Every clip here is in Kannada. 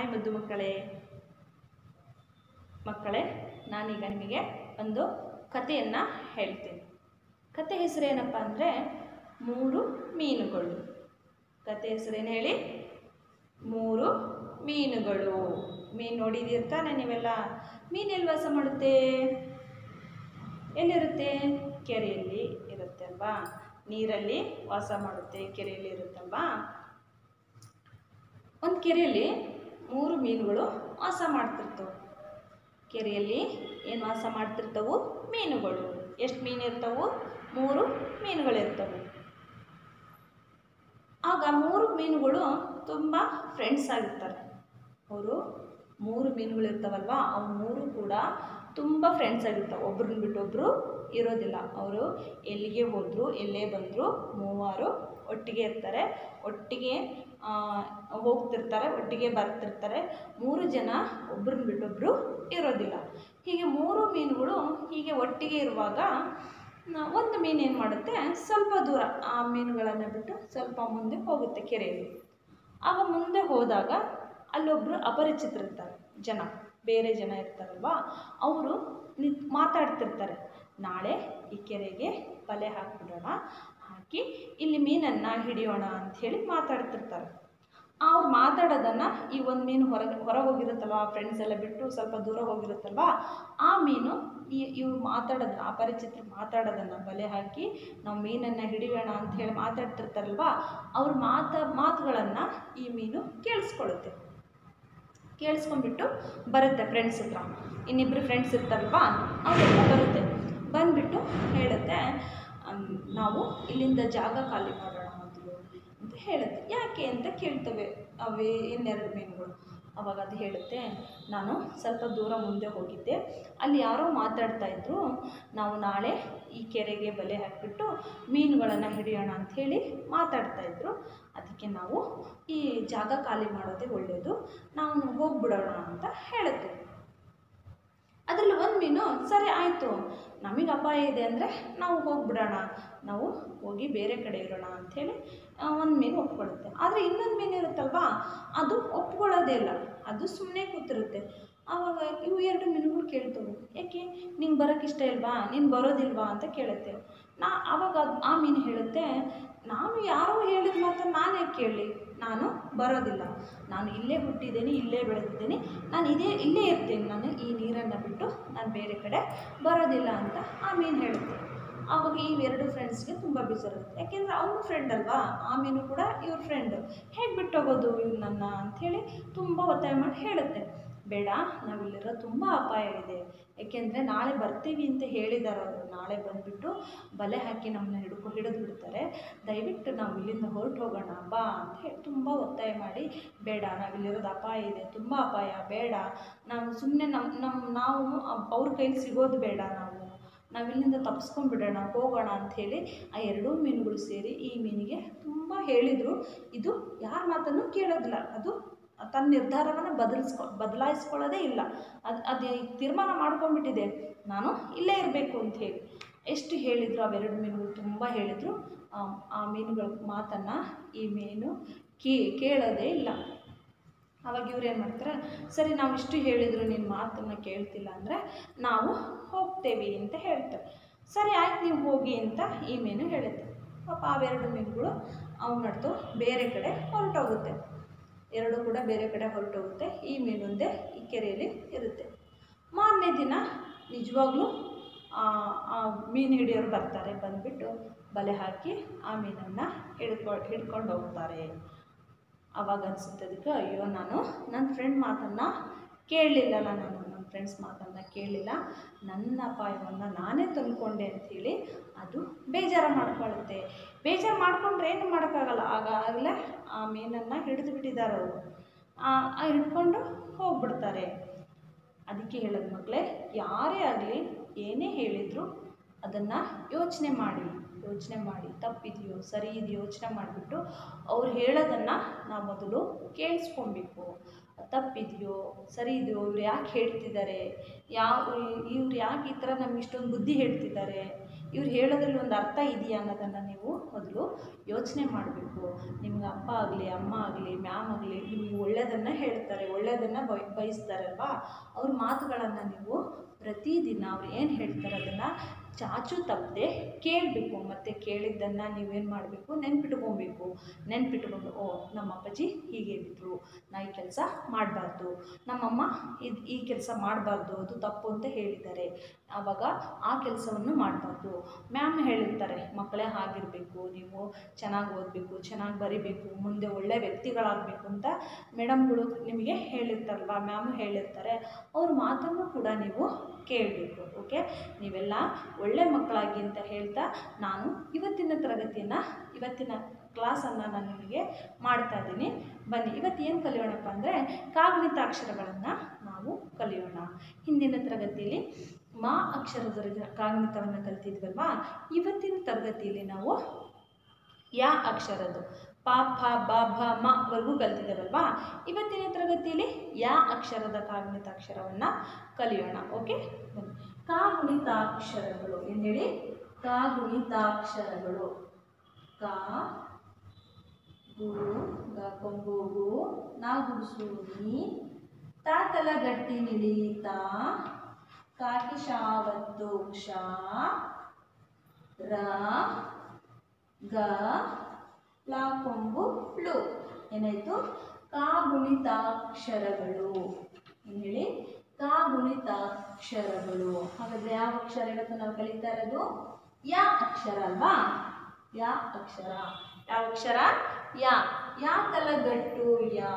ಹಾಯ್ ಮುದ್ದು ಮಕ್ಕಳೇ ಮಕ್ಕಳೇ ನಾನೀಗ ನಿಮಗೆ ಒಂದು ಕಥೆಯನ್ನು ಹೇಳ್ತೀನಿ ಕತೆ ಹೆಸರೇನಪ್ಪ ಅಂದರೆ ಮೂರು ಮೀನುಗಳು ಕತೆ ಹೆಸರೇನು ಹೇಳಿ ಮೂರು ಮೀನುಗಳು ಮೀನು ನೋಡಿದ್ದೀರಿ ತಾನೆ ನೀವೆಲ್ಲ ಮೀನು ಎಲ್ಲಿ ವಾಸ ಮಾಡುತ್ತೆ ಎಲ್ಲಿರುತ್ತೆ ಕೆರೆಯಲ್ಲಿ ಇರುತ್ತೆ ಅಲ್ವಾ ನೀರಲ್ಲಿ ವಾಸ ಮಾಡುತ್ತೆ ಕೆರೆಯಲ್ಲಿ ಇರುತ್ತಲ್ವಾ ಒಂದು ಕೆರೆಯಲ್ಲಿ ಮೂರು ಮೀನುಗಳು ವಾಸ ಮಾಡ್ತಿರ್ತವೆ ಕೆರೆಯಲ್ಲಿ ಏನು ವಾಸ ಮಾಡ್ತಿರ್ತವು ಮೀನುಗಳು ಎಷ್ಟು ಮೀನು ಇರ್ತವು ಮೂರು ಮೀನುಗಳಿರ್ತವೆ ಆಗ ಮೂರು ಮೀನುಗಳು ತುಂಬ ಫ್ರೆಂಡ್ಸ್ ಆಗಿರ್ತಾರೆ ಅವರು ಮೂರು ಮೀನುಗಳು ಇರ್ತಾವಲ್ವ ಅವು ಮೂರು ಕೂಡ ತುಂಬ ಫ್ರೆಂಡ್ಸ್ ಆಗಿರ್ತಾವೆ ಒಬ್ರನ್ನ ಬಿಟ್ಟು ಒಬ್ಬರು ಇರೋದಿಲ್ಲ ಅವರು ಎಲ್ಲಿಗೆ ಹೋದರು ಎಲ್ಲೇ ಬಂದರು ಮೂವರು ಒಟ್ಟಿಗೆ ಇರ್ತಾರೆ ಒಟ್ಟಿಗೆ ಆ, ಹೋಗ್ತಿರ್ತಾರೆ ಒಟ್ಟಿಗೆ ಬರ್ತಿರ್ತಾರೆ ಮೂರು ಜನ ಒಬ್ರನ್ನ ಬಿಟ್ಟೊಬ್ಬರು ಇರೋದಿಲ್ಲ ಹೀಗೆ ಮೂರು ಮೀನುಗಳು ಹೀಗೆ ಒಟ್ಟಿಗೆ ಇರುವಾಗ ನ- ಒಂದು ಮೀನು ಏನು ಮಾಡುತ್ತೆ ಸ್ವಲ್ಪ ದೂರ ಆ ಮೀನುಗಳನ್ನು ಬಿಟ್ಟು ಸ್ವಲ್ಪ ಮುಂದೆ ಹೋಗುತ್ತೆ ಕೆರೆಯಲ್ಲಿ ಆಗ ಮುಂದೆ ಹೋದಾಗ ಅಲ್ಲೊಬ್ಬರು ಅಪರಿಚಿತರಿರ್ತಾರೆ ಜನ ಬೇರೆ ಜನ ಇರ್ತಾರಲ್ವಾ ಅವರು ನಿಂತ್ ಮಾತಾಡ್ತಿರ್ತಾರೆ ನಾಳೆ ಈ ಕೆರೆಗೆ ಬಲೆ ಹಾಕ್ಬಿಡೋಣ ಹಾಕಿ ಇಲ್ಲಿ ಮೀನನ್ನು ಹಿಡಿಯೋಣ ಅಂಥೇಳಿ ಮಾತಾಡ್ತಿರ್ತಾರೆ ಅವ್ರು ಮಾತಾಡೋದನ್ನು ಈ ಒಂದು ಮೀನು ಹೊರಗೆ ಹೊರ ಹೋಗಿರುತ್ತಲ್ವ ಆ ಫ್ರೆಂಡ್ಸ್ ಎಲ್ಲ ಬಿಟ್ಟು ಸ್ವಲ್ಪ ದೂರ ಹೋಗಿರುತ್ತಲ್ವ ಆ ಮೀನು ಈ ಇವ್ರು ಮಾತಾಡೋದನ್ನ ಅಪರಿಚಿತರು ಮಾತಾಡೋದನ್ನು ಬಲೆ ಹಾಕಿ ನಾವು ಮೀನನ್ನು ಹಿಡಿಯೋಣ ಅಂತ ಹೇಳಿ ಮಾತಾಡ್ತಿರ್ತಾರಲ್ವ ಅವ್ರ ಮಾತ ಮಾತುಗಳನ್ನು ಈ ಮೀನು ಕೇಳಿಸ್ಕೊಳ್ಳುತ್ತೆ ಕೇಳಿಸ್ಕೊಂಡ್ಬಿಟ್ಟು ಬರುತ್ತೆ ಫ್ರೆಂಡ್ಸ್ ಹತ್ರ ಇನ್ನಿಬ್ಬರು ಫ್ರೆಂಡ್ಸ್ ಇರ್ತಾರಲ್ವಾ ಅವ್ರ ಹತ್ರ ಬರುತ್ತೆ ಬಂದುಬಿಟ್ಟು ಹೇಳುತ್ತೆ ಅಮ್, ನಾವು ಇಲ್ಲಿಂದ ಜಾಗ ಖಾಲಿ ಮಾಡೋಣ ಮೊದಲು ಅಂತ ಹೇಳುತ್ತೆ ಯಾಕೆ ಅಂತ ಕೇಳ್ತವೆ ಅವೇ ಇನ್ನೆರಡು ಮೀನುಗಳು ಅವಾಗ ಅದು ಹೇಳುತ್ತೆ ನಾನು ಸ್ವಲ್ಪ ದೂರ ಮುಂದೆ ಹೋಗಿದ್ದೆ ಅಲ್ಲಿ ಯಾರೋ ಮಾತಾಡ್ತಾ ಇದ್ರು ನಾವು ನಾಳೆ ಈ ಕೆರೆಗೆ ಬಲೆ ಹಾಕಿಬಿಟ್ಟು ಮೀನುಗಳನ್ನು ಹಿಡಿಯೋಣ ಅಂಥೇಳಿ ಮಾತಾಡ್ತಾ ಇದ್ರು ಅದಕ್ಕೆ ನಾವು ಈ ಜಾಗ ಖಾಲಿ ಮಾಡೋದೇ ಒಳ್ಳೆಯದು ನಾವು ಹೋಗ್ಬಿಡೋಣ ಅಂತ ಹೇಳುತ್ತೆ ಅದರಲ್ಲಿ ಒಂದು ಮೀನು ಸರಿ ಆಯಿತು ನಮಗೆ ಅಪಾಯ ಇದೆ ಅಂದರೆ ನಾವು ಹೋಗ್ಬಿಡೋಣ ನಾವು ಹೋಗಿ ಬೇರೆ ಕಡೆ ಇರೋಣ ಅಂಥೇಳಿ ಒಂದು ಮೀನು ಒಪ್ಕೊಳ್ಳುತ್ತೆ ಆದರೆ ಇನ್ನೊಂದು ಮೀನು ಇರುತ್ತಲ್ವಾ ಅದು ಒಪ್ಕೊಳ್ಳೋದೇ ಇಲ್ಲ ಅದು ಸುಮ್ಮನೆ ಕೂತಿರುತ್ತೆ ಆವಾಗ ಇವು ಎರಡು ಮೀನುಗಳು ಕೇಳ್ತವೆ ಯಾಕೆ ನಿಂಗೆ ಬರೋಕ್ಕೆ ಇಷ್ಟ ಇಲ್ವಾ ನೀನು ಬರೋದಿಲ್ವಾ ಅಂತ ಕೇಳುತ್ತೆ ನಾ ಆವಾಗ ಅದು ಆ ಮೀನು ಹೇಳುತ್ತೆ ನಾನು ಯಾರೋ ಹೇಳಿದ ಮಾತನ್ನು ನಾನು ಯಾಕೆ ಕೇಳಲಿ ನಾನು ಬರೋದಿಲ್ಲ ನಾನು ಇಲ್ಲೇ ಹುಟ್ಟಿದ್ದೀನಿ ಇಲ್ಲೇ ಬೆಳೆದಿದ್ದೀನಿ ನಾನು ಇದೇ ಇಲ್ಲೇ ಇರ್ತೀನಿ ನಾನು ಈ ನೀರನ್ನು ಬಿಟ್ಟು ನಾನು ಬೇರೆ ಕಡೆ ಬರೋದಿಲ್ಲ ಅಂತ ಆ ಮೀನು ಹೇಳುತ್ತೆ ಆವಾಗ ಈ ಎರಡು ಫ್ರೆಂಡ್ಸ್ಗೆ ತುಂಬ ಬೇಜಾರುತ್ತೆ ಯಾಕೆಂದರೆ ಅವ್ರ ಫ್ರೆಂಡ್ ಅಲ್ವಾ ಆ ಮೀನು ಕೂಡ ಇವ್ರ ಫ್ರೆಂಡು ಹೇಗೆ ಬಿಟ್ಟು ಹೋಗೋದು ನನ್ನ ಅಂಥೇಳಿ ತುಂಬ ಒತ್ತಾಯ ಮಾಡಿ ಹೇಳುತ್ತೆ ಬೇಡ ನಾವಿಲ್ಲಿರೋ ತುಂಬ ಅಪಾಯ ಇದೆ ಏಕೆಂದರೆ ನಾಳೆ ಬರ್ತೀವಿ ಅಂತ ಹೇಳಿದ್ದಾರೆ ಅವರು ನಾಳೆ ಬಂದುಬಿಟ್ಟು ಬಲೆ ಹಾಕಿ ನಮ್ಮನ್ನ ಹಿಡ್ಕೊ ಹಿಡಿದು ಬಿಡ್ತಾರೆ ದಯವಿಟ್ಟು ನಾವು ಇಲ್ಲಿಂದ ಹೊರಟು ಹೋಗೋಣ ಬಾ ಅಂತ ಹೇಳಿ ತುಂಬ ಒತ್ತಾಯ ಮಾಡಿ ಬೇಡ ನಾವಿಲ್ಲಿರೋದು ಅಪಾಯ ಇದೆ ತುಂಬ ಅಪಾಯ ಬೇಡ ನಾವು ಸುಮ್ಮನೆ ನಮ್ಮ ನಮ್ಮ ನಾವು ಅವ್ರ ಕೈಲಿ ಸಿಗೋದು ಬೇಡ ನಾವು ನಾವಿಲ್ಲಿಂದ ತಪ್ಪಿಸ್ಕೊಂಡ್ಬಿಡೋಣ ಹೋಗೋಣ ಅಂಥೇಳಿ ಆ ಎರಡೂ ಮೀನುಗಳು ಸೇರಿ ಈ ಮೀನಿಗೆ ತುಂಬ ಹೇಳಿದರು ಇದು ಯಾರ ಮಾತನ್ನು ಕೇಳೋದಿಲ್ಲ ಅದು ತನ್ನ ನಿರ್ಧಾರವನ್ನು ಬದಲಿಸ್ಕೊ ಬದಲಾಯಿಸ್ಕೊಳ್ಳೋದೇ ಇಲ್ಲ ಅದು ಅದು ತೀರ್ಮಾನ ಮಾಡ್ಕೊಂಡ್ಬಿಟ್ಟಿದೆ ನಾನು ಇಲ್ಲೇ ಇರಬೇಕು ಅಂತ ಹೇಳಿ ಎಷ್ಟು ಹೇಳಿದರು ಅವೆರಡು ಮೀನುಗಳು ತುಂಬ ಹೇಳಿದರು ಆ- ಆ ಮೀನುಗಳ ಮಾತನ್ನು ಈ ಮೀನು ಕೇ ಕೇಳೋದೇ ಇಲ್ಲ ಅವಾಗ ಇವ್ರು ಏನು ಮಾಡ್ತಾರೆ ಸರಿ ನಾವು ಇಷ್ಟು ಹೇಳಿದ್ರು ನಿನ್ನ ಮಾತನ್ನು ಕೇಳ್ತಿಲ್ಲ ಅಂದರೆ ನಾವು ಹೋಗ್ತೇವೆ ಅಂತ ಹೇಳ್ತಾರೆ ಸರಿ ಆಯ್ತು ನೀವು ಹೋಗಿ ಅಂತ ಈ ಮೀನು ಹೇಳುತ್ತೆ ಪಾಪ ಅವೆರಡು ಮೀನುಗಳು ಅವು ಮಾಡ್ತು ಬೇರೆ ಕಡೆ ಹೊರಟೋಗುತ್ತೆ ಎರಡು ಕೂಡ ಬೇರೆ ಕಡೆ ಹೊರಟೋಗುತ್ತೆ ಈ ಮೀನೊಂದೇ ಈ ಕೆರೆಯಲ್ಲಿ ಇರುತ್ತೆ ಮಾರನೇ ದಿನ ನಿಜವಾಗ್ಲೂ ಆ ಆ ಮೀನು ಹಿಡಿಯೋರು ಬರ್ತಾರೆ ಬಂದುಬಿಟ್ಟು ಬಲೆ ಹಾಕಿ ಆ ಮೀನನ್ನು ಹಿಡ್ಕೊ ಹಿಡ್ಕೊಂಡು ಹೋಗ್ತಾರೆ ಅವಾಗ ಅನಿಸುತ್ತೆ ಅದಕ್ಕೆ ಅಯ್ಯೋ ನಾನು ನನ್ನ ಫ್ರೆಂಡ್ ಮಾತನ್ನು ಕೇಳಲಿಲ್ಲಲ್ಲ ನಾನು ನನ್ನ ಫ್ರೆಂಡ್ಸ್ ಮಾತನ್ನು ಕೇಳಲಿಲ್ಲ ನನ್ನ ಅಪಾಯವನ್ನು ನಾನೇ ತಂದುಕೊಂಡೆ ಅಂಥೇಳಿ ಅದು ಬೇಜಾರು ಮಾಡ್ಕೊಳ್ಳುತ್ತೆ ಬೇಜಾರು ಮಾಡಿಕೊಂಡ್ರೆ ಏನು ಮಾಡೋಕ್ಕಾಗಲ್ಲ ಆಗ ಆಗಲೇ ಆ ಮೀನನ್ನು ಹಿಡಿದು ಬಿಟ್ಟಿದ್ದಾರೆ ಅವರು ಆ ಹಿಡ್ಕೊಂಡು ಹೋಗ್ಬಿಡ್ತಾರೆ ಅದಕ್ಕೆ ಹೇಳೋದು ಮಕ್ಕಳೇ ಯಾರೇ ಆಗಲಿ ಏನೇ ಹೇಳಿದರೂ ಅದನ್ನು ಯೋಚನೆ ಮಾಡಿ ಯೋಚನೆ ಮಾಡಿ ತಪ್ಪಿದೆಯೋ ಸರಿ ಇದೆಯೋ ಯೋಚನೆ ಮಾಡಿಬಿಟ್ಟು ಅವ್ರು ಹೇಳೋದನ್ನು ನಾವು ಮೊದಲು ಕೇಳಿಸ್ಕೊಬೇಕು ತಪ್ಪಿದೆಯೋ ಸರಿ ಇದೆಯೋ ಇವ್ರು ಯಾಕೆ ಹೇಳ್ತಿದ್ದಾರೆ ಯಾವ ಇವ್ರು ಯಾಕೆ ಈ ಥರ ನಮ್ಗೆ ಇಷ್ಟೊಂದು ಬುದ್ಧಿ ಹೇಳ್ತಿದ್ದಾರೆ ಇವ್ರು ಹೇಳೋದ್ರಲ್ಲಿ ಒಂದು ಅರ್ಥ ಇದೆಯಾ ಅನ್ನೋದನ್ನು ನೀವು ಮೊದಲು ಯೋಚನೆ ಮಾಡಬೇಕು ನಿಮ್ಗೆ ಅಪ್ಪ ಆಗಲಿ ಅಮ್ಮ ಆಗಲಿ ಮ್ಯಾಮ್ ಆಗಲಿ ನಿಮಗೆ ಒಳ್ಳೆಯದನ್ನು ಹೇಳ್ತಾರೆ ಒಳ್ಳೆಯದನ್ನು ಬಯ ಬಯಸ್ತಾರಲ್ವಾ ಅವ್ರ ಮಾತುಗಳನ್ನು ನೀವು ಪ್ರತಿದಿನ ಅವ್ರು ಏನು ಹೇಳ್ತಾರೆ ಅದನ್ನು ಚಾಚು ತಪ್ಪದೆ ಕೇಳಬೇಕು ಮತ್ತು ಕೇಳಿದ್ದನ್ನು ನೀವೇನು ಮಾಡಬೇಕು ನೆನ್ಪಿಟ್ಕೊಬೇಕು ನೆನ್ಪಿಟ್ಕೊಂಡು ಓ ನಮ್ಮ ಅಪ್ಪಾಜಿ ಹೀಗೆ ಹೇಳಿದರು ನಾ ಈ ಕೆಲಸ ಮಾಡಬಾರ್ದು ನಮ್ಮಮ್ಮ ಇದು ಈ ಕೆಲಸ ಮಾಡಬಾರ್ದು ಅದು ತಪ್ಪು ಅಂತ ಹೇಳಿದ್ದಾರೆ ಆವಾಗ ಆ ಕೆಲಸವನ್ನು ಮಾಡಬಾರ್ದು ಮ್ಯಾಮ್ ಹೇಳಿರ್ತಾರೆ ಮಕ್ಕಳೇ ಆಗಿರಬೇಕು ನೀವು ಚೆನ್ನಾಗಿ ಓದಬೇಕು ಚೆನ್ನಾಗಿ ಬರಿಬೇಕು ಮುಂದೆ ಒಳ್ಳೆಯ ವ್ಯಕ್ತಿಗಳಾಗಬೇಕು ಅಂತ ಮೇಡಮ್ಗಳು ನಿಮಗೆ ಹೇಳಿರ್ತಾರಲ್ವ ಮ್ಯಾಮ್ ಹೇಳಿರ್ತಾರೆ ಅವ್ರ ಮಾತನ್ನು ಕೂಡ ನೀವು ಕೇಳಬೇಕು ಓಕೆ ನೀವೆಲ್ಲ ಒಳ್ಳೆ ಮಕ್ಕಳಾಗಿ ಅಂತ ಹೇಳ್ತಾ ನಾನು ಇವತ್ತಿನ ತರಗತಿಯನ್ನು ಇವತ್ತಿನ ಕ್ಲಾಸನ್ನು ನಾನು ನಿಮಗೆ ಮಾಡ್ತಾ ಇದ್ದೀನಿ ಬನ್ನಿ ಇವತ್ತು ಏನು ಕಲಿಯೋಣಪ್ಪ ಅಂದರೆ ಕಾಗ್ನಿತಾಕ್ಷರಗಳನ್ನು ನಾವು ಕಲಿಯೋಣ ಹಿಂದಿನ ತರಗತಿಯಲ್ಲಿ ಮಾ ಅಕ್ಷರದ ಕಾಗ್ನಿತವನ್ನು ಕಲ್ತಿದ್ವಲ್ವಾ ಇವತ್ತಿನ ತರಗತಿಯಲ್ಲಿ ನಾವು ಯಾ ಅಕ್ಷರದ್ದು ಪ ಫ ಬ ಭ ಮ ವರೆಗೂ ಕಲ್ತಿದ್ದೇವಲ್ವಾ ಇವತ್ತಿನ ತರಗತಿಯಲ್ಲಿ ಯಾ ಅಕ್ಷರದ ಕಾಗುಣಿತಾಕ್ಷರವನ್ನು ಕಲಿಯೋಣ ಓಕೆ ಬನ್ನಿ ಕಾಗುಣಿತಾಕ್ಷರಗಳು ಏನು ಹೇಳಿ ಕಾಗುಣಿತಾಕ್ಷರಗಳು ಕಾ ಗುರು ಗ ಕೊಂಬು ಗು ನಾ ಗುಡ್ಸು ನೀ ತಾತಲ ಗಟ್ಟಿ ನಿಳಿತ ಕಾಕಿ ಶಾವತ್ತು ಕ್ಷ ರ ಗ ಲಾ ಕೊಂಬು ಳು ಏನಾಯಿತು ಕಾಗುಣಿತಾಕ್ಷರಗಳು ಏನು ಹೇಳಿ ಕಾಗುಣಿತಾಕ್ಷರಗಳು ಹಾಗಾದ್ರೆ ಯಾವ ಅಕ್ಷರ ಇವತ್ತು ನಾವು ಕಲಿತಾ ಇರೋದು ಯಾ ಅಕ್ಷರ ಅಲ್ವಾ ಯಾ ಅಕ್ಷರ ಯಾವ ಅಕ್ಷರ ಯಾ ಯಾ ತಲಗಟ್ಟು ಯಾ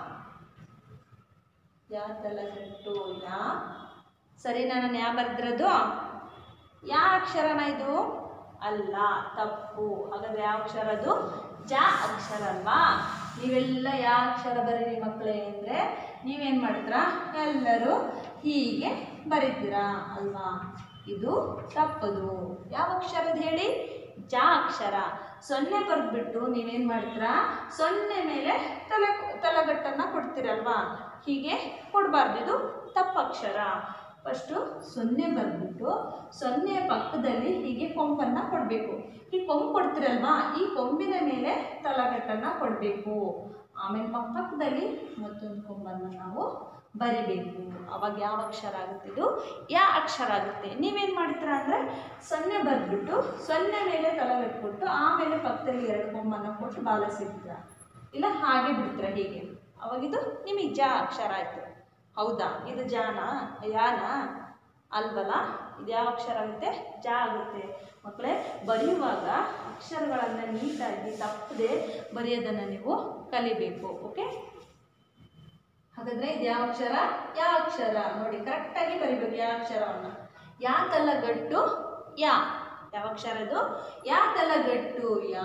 ಯಾ ತಲಗಟ್ಟು ಯಾ ಸರಿ ನಾನು ಯಾ ಬರ್ದಿರೋದು ಯಾ ಅಕ್ಷರನ ಇದು ಅಲ್ಲ ತಪ್ಪು ಹಾಗಾದ್ರೆ ಯಾವ ಅಕ್ಷರ ಅದು ಜ ಅಕ್ಷರ ಅಲ್ವಾ ನೀವೆಲ್ಲ ಯಾವ ಅಕ್ಷರ ಬರೀರಿ ಮಕ್ಕಳೇ ಅಂದರೆ ನೀವೇನು ಮಾಡ್ತೀರಾ ಎಲ್ಲರೂ ಹೀಗೆ ಬರೀತೀರಾ ಅಲ್ವಾ ಇದು ತಪ್ಪದು ಯಾವ ಅಕ್ಷರದ ಹೇಳಿ ಜ ಅಕ್ಷರ ಸೊನ್ನೆ ಬರೆದ್ಬಿಟ್ಟು ನೀವೇನು ಮಾಡ್ತೀರಾ ಸೊನ್ನೆ ಮೇಲೆ ತಲೆ ತಲೆಗಟ್ಟನ್ನು ಕೊಡ್ತೀರಲ್ವಾ ಹೀಗೆ ಕೊಡಬಾರ್ದು ಇದು ತಪ್ಪಕ್ಷರ ಫಸ್ಟು ಸೊನ್ನೆ ಬರೆದ್ಬಿಟ್ಟು ಸೊನ್ನೆಯ ಪಕ್ಕದಲ್ಲಿ ಹೀಗೆ ಕೊಂಬನ್ನು ಕೊಡಬೇಕು ಈ ಕೊಂಬು ಕೊಡ್ತೀರಲ್ವಾ ಈ ಕೊಂಬಿನ ಮೇಲೆ ತಲಗಟ್ಟನ್ನು ಕೊಡಬೇಕು ಆಮೇಲೆ ಪಕ್ಕ- ಪಕ್ಕದಲ್ಲಿ ಮತ್ತೊಂದು ಕೊಂಬನ್ನು ನಾವು ಬರಿಬೇಕು ಅವಾಗ ಯಾವ ಅಕ್ಷರ ಆಗುತ್ತೆ ಇದು ಯಾ ಅಕ್ಷರ ಆಗುತ್ತೆ ನೀವೇನು ಮಾಡ್ತೀರಾ ಅಂದರೆ ಸೊನ್ನೆ ಬರೆದ್ಬಿಟ್ಟು ಸೊನ್ನೆ ಮೇಲೆ ತಲೆಗಟ್ಬಿಟ್ಟು ಆಮೇಲೆ ಪಕ್ಕದಲ್ಲಿ ಎರಡು ಕೊಂಬನ್ನು ಕೊಟ್ಟು ಬಾಲಸಿರ್ತೀರ ಇಲ್ಲ ಹಾಗೆ ಬಿಡ್ತೀರ ಹೀಗೆ ಅವಾಗಿದು ನಿಮಗೆ ಜ ಅಕ್ಷರ ಆಯಿತು ಹೌದಾ ಇದು ಜಾನ ಯಾನ ಅಲ್ವಲ್ಲ ಇದು ಯಾವ ಅಕ್ಷರ ಆಗುತ್ತೆ ಜ ಆಗುತ್ತೆ ಮಕ್ಕಳೇ ಬರೆಯುವಾಗ ಅಕ್ಷರಗಳನ್ನು ನೀಟಾಗಿ ತಪ್ಪದೆ ಬರೆಯೋದನ್ನು ನೀವು ಕಲಿಬೇಕು ಓಕೆ ಹಾಗಾದ್ರೆ ಇದು ಯಾವ ಅಕ್ಷರ ಯಾವ ಅಕ್ಷರ ನೋಡಿ ಕರೆಕ್ಟಾಗಿ ಬರಿಬೇಕು ಯಾವ ಅಕ್ಷರವನ್ನು ಯಾ ತಲಗಟ್ಟು ಯಾ ಯಾವ ಅಕ್ಷರ ಇದು ಯಾ ತಲಗಟ್ಟು ಯಾ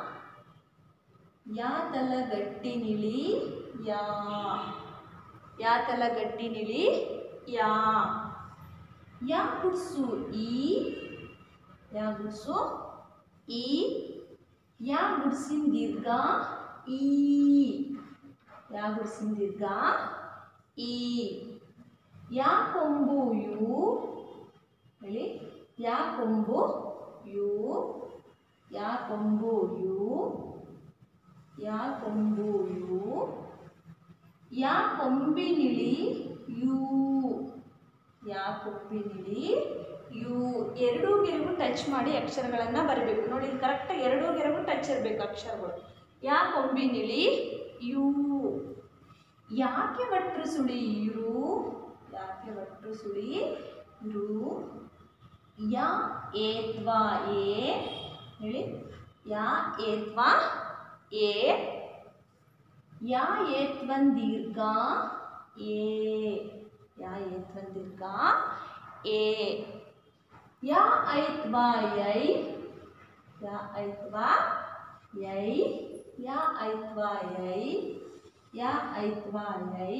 ಯಾ ತಲಗಟ್ಟಿ ನಿಳಿ ಯಾ ಯಾ ತಲಗಟ್ಟಿ ನಿಳಿ ಯಾ ಯಾ ಗುಡ್ಸು ಈ ಯಾ ಗುಡ್ಸು ಈ ಯಾ ಗುಡ್ಸಿನ ದೀರ್ಘ ಈ ಯಾ ಗುಡ್ಸಿನ ದೀರ್ಘ ಈ ಯಾ ಕೊಂಬು ಯು ಹೇಳಿ ಯಾ ಕೊಂಬು ಯು ಯಾ ಕೊಂಬು ಯು ಯಾ ಕೊಂಬು ಯು ಯಾ ಕೊಂಬಿನಿಳಿ ಯು ಯಾ ಕೊಂಬಿನಿಳಿ ಯು ಎರಡೂ ಗೆರೆಗೂ ಟಚ್ ಮಾಡಿ ಅಕ್ಷರಗಳನ್ನು ಬರಬೇಕು ನೋಡಿ ಕರೆಕ್ಟಾಗಿ ಎರಡೂ ಗೆರೆಗೂ ಟಚ್ ಇರಬೇಕು ಅಕ್ಷರಗಳು ಯಾ ಕೊಂಬಿನಿಳಿ ಯು ಯಾಕೆ ಒಟ್ರು ಸುಳಿ ಇರು ಯಾಕೆ ಒಟ್ರು ಸುಳಿ ಇರು ಯಾ ಏತ್ವಾ ಏ ಹೇಳಿ ಯಾ ಏತ್ವಾ ಏ ಯಾ ಏತ್ವನ್ ದೀರ್ಘ ಏ ಯಾ ಏತ್ವನ್ ದೀರ್ಘ ಏ ಯಾ ಐತ್ವಾ ಯೈ ಯಾ ಐತ್ವಾ ಯೈ ಯಾ ಐತ್ವಾ ಯೈ ಯಾ ಐತ್ವಾ ಯೈ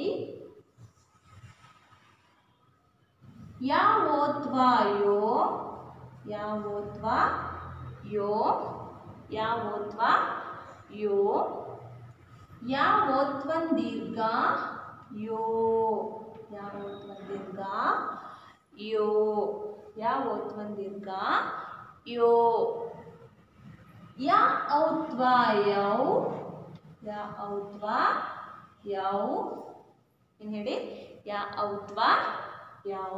ಯಾ ಓತ್ವಾ ಯೋ ಯಾ ಓತ್ವಾ ಯೋ ಯಾ ಓತ್ವಾ ಯೋ ಯಾ ಓತ್ವನ್ ದೀರ್ಘ ಯೋ ಯಾ ಓತ್ವನ್ ದೀರ್ಘ ಯೋ ಯಾ ಓತ್ವನ್ ದೀರ್ಘ ಯೋ ಯಾ ಔತ್ವ ಯೌ ಯಾ ಔತ್ವ ಯೌ ಏನು ಹೇಳಿ ಯಾ ಔತ್ವ ಯೌ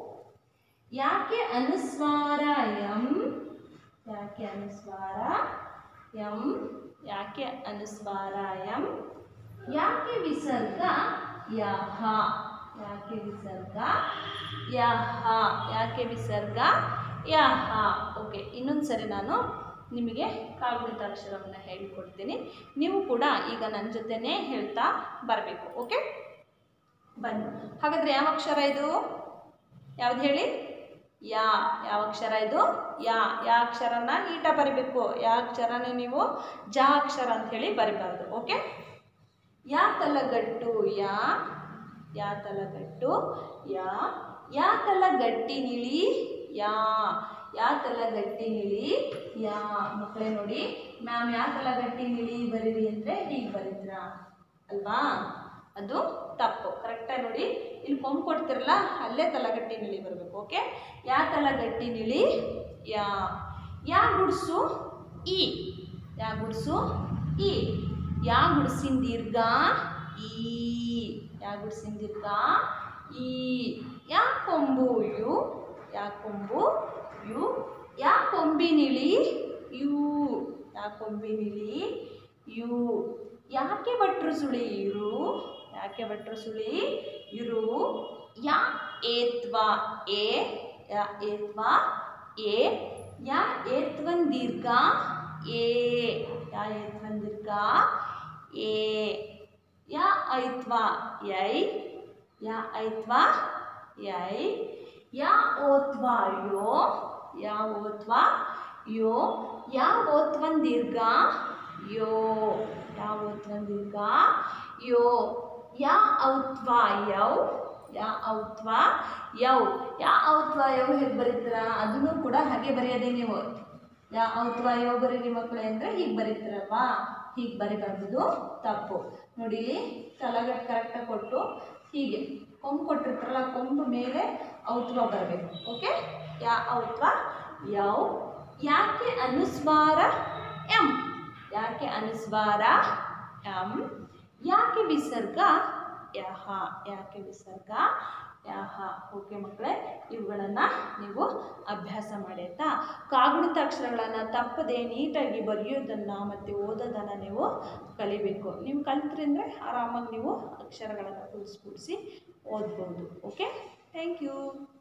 ಯಾಕೆ ಅನುಸ್ವಾರ ಎಂ ಯಾಕೆ ಅನುಸ್ವಾರ ಎಂ ಯಾಕೆ ಅನುಸ್ವಾರ ಎಂ ಯಾಕೆ ವಿಸರ್ಗ ಯಹ ಯಾಕೆ ವಿಸರ್ಗ ಯಹ ಯಾಕೆ ವಿಸರ್ಗ ಯಹ ಓಕೆ ಇನ್ನೊಂದು ಸರಿ ನಾನು ನಿಮಗೆ ಕಾಗುಣಿತ ಅಕ್ಷರವನ್ನು ಹೇಳಿಕೊಡ್ತೀನಿ ನೀವು ಕೂಡ ಈಗ ನನ್ನ ಜೊತೆನೇ ಹೇಳ್ತಾ ಬರಬೇಕು ಓಕೆ ಬನ್ನಿ ಹಾಗಾದರೆ ಯಾವ ಅಕ್ಷರ ಇದು ಯಾವ್ದು ಹೇಳಿ ಯಾ ಯಾವ ಅಕ್ಷರ ಇದು ಯಾ ಯಾ ಅಕ್ಷರನ ನೀಟಾಗಿ ಬರಿಬೇಕು ಯಾ ಅಕ್ಷರನೇ ನೀವು ಜಾ ಅಕ್ಷರ ಅಂತ ಹೇಳಿ ಬರಿಬಾರ್ದು ಓಕೆ ಯಾ ತಲಗಟ್ಟು ಯಾ ಯಾ ತಲಗಟ್ಟು ಯಾ ಯಾ ತಲಗಟ್ಟಿ ನಿಳಿ ಯಾ ಯಾ ತಲಗಟ್ಟಿ ನಿಳಿ ಯಾ ಮಕ್ಕಳೇ ನೋಡಿ ಮ್ಯಾಮ್ ಯಾ ತಲಗಟ್ಟಿ ನಿಳಿ ಬರೀರಿ ಅಂದರೆ ಹೀಗೆ ಬರೀತೀರಾ ಅಲ್ವಾ ಅದು ತಪ್ಪು ಕರೆಕ್ಟಾಗಿ ನೋಡಿ ಇಲ್ಲಿ ಕೊಂಬು ಕೊಡ್ತಿರಲ್ಲ ಅಲ್ಲೇ ತಲಗಟ್ಟಿ ನಿಳಿ ಬರಬೇಕು ಓಕೆ ಯಾ ತಲಗಟ್ಟಿ ನಿಳಿ ಯಾ ಯಾ ಗುಡ್ಸು ಈ ಯಾ ಗುಡ್ಸು ಈ ಯಾ ಗುಡ್ಸಿನ ದೀರ್ಘ ಈ ಯಾ ಗುಡ್ಸಿನ ದೀರ್ಘ ಈ ಯಾ ಕೊಂಬು ಯು ಯಾ ಕೊಂಬು ಯು ಯಾ ಕೊಂಬಿನಿಳಿ ಯು ಯಾ ಕೊಂಬಿನಿಳಿ ಯು ಯಾಕೆ ಭಟ್ರು ಸುಳಿ ಇರು ಯಾಕೆ ಭಟ್ರು ಸುಳಿ ಇರು ಯಾ ಏತ್ವ ಎ ಯಾ ಏತ್ವ ಎ ಯಾ ಏತ್ವನ್ ದೀರ್ಘ ಎ ಯಾ ಏತ್ವನ್ ದೀರ್ಘ ಎ ಯಾ ಐತ್ವ ಯೈ ಯಾ ಐತ್ವ ಯೈ ಯಾ ಓತ್ವ ಯೋ ಯಾ ಓತ್ವ ಯೋ ಯಾ ಓತ್ವನ್ ದೀರ್ಘ ಯೋ ಯಾ ಓತ್ವನ್ ದೀರ್ಘ ಯೋ ಯಾ ಔತ್ವ ಯೌ ಯಾ ಔತ್ವ ಯೌ ಯಾ ಔತ್ವ ಯೌ ಹೇಗೆ ಬರೀತೀರಾ ಅದನ್ನು ಕೂಡ ಹಾಗೆ ಬರೆಯೋದೇ ನೀವು ಯಾ ಔತ್ವ ಯೌ ಬರೀರಿ ಮಕ್ಕಳೇ ಅಂದರೆ ಹೀಗೆ ಬರೀತೀರಲ್ವಾ ಹೀಗೆ ಬರಿಬಾರ್ದು ತಪ್ಪು ನೋಡಿ ತಲಗಟ್ಟು ಕರೆಕ್ಟಾಗಿ ಕೊಟ್ಟು ಹೀಗೆ ಕೊಂಬು ಕೊಟ್ಟಿರ್ತಾರಲ್ಲ ಕೊಂಬು ಮೇಲೆ ಔತ್ವ ಬರಬೇಕು ಓಕೆ ಯಾ ಔತ್ವ ಯೌ ಯಾಕೆ ಅನುಸ್ವಾರ ಎಂ ಯಾಕೆ ಅನುಸ್ವಾರ ಎಂ ಯಾಕೆ ವಿಸರ್ಗ ಯಹ ಯಾಕೆ ವಿಸರ್ಗ ಯಹ ಓಕೆ ಮಕ್ಕಳೇ ಇವುಗಳನ್ನು ನೀವು ಅಭ್ಯಾಸ ಮಾಡಿ ಆಯ್ತಾ ಕಾಗುಣಿತ ಅಕ್ಷರಗಳನ್ನು ತಪ್ಪದೆ ನೀಟಾಗಿ ಬರೆಯೋದನ್ನು ಮತ್ತು ಓದೋದನ್ನು ನೀವು ಕಲಿಬೇಕು ನೀವು ಕಲಿತ್ರೆ ಆರಾಮಾಗಿ ನೀವು ಅಕ್ಷರಗಳನ್ನು ಕೂಡಿಸಿ ಕೂಡಿಸಿ ಓದ್ಬೋದು ಓಕೆ ಥ್ಯಾಂಕ್ ಯು